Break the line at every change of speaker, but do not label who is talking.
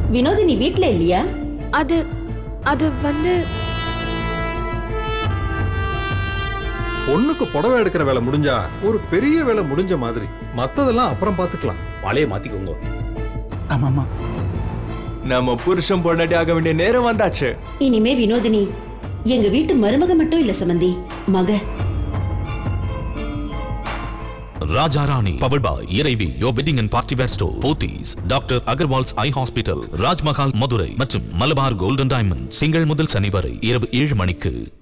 வினோதினி வீட்ல இல்லையா
அது அது வந்து
பொண்ணுக்கு புடவை எடுக்கிற வேலை முடிஞ்சா ஒரு பெரிய வேலை முடிஞ்ச மாதிரி மத்ததெல்லாம் அப்புறம் பாத்துக்கலாம்
மாலையை மாத்திக்கோங்க
ஆமாமா
நம்ம புருஷன் பொண்டாட்டி ஆக வேண்டிய நேரம் வந்தாச்சு
இனிமே வினோதினி எங்க வீட்டு மருமக மட்டும் இல்ல சம்பந்தி மக
Raja Rani, powered by இறைவி your wedding and party wear store, Pothys doctor Agarwal's eye hospital Rajmahal Madurai மற்றும் மலபார் கோல்டன் டைமண்ட் திங்கள் முதல் சனி வரை இரவு ஏழு மணிக்கு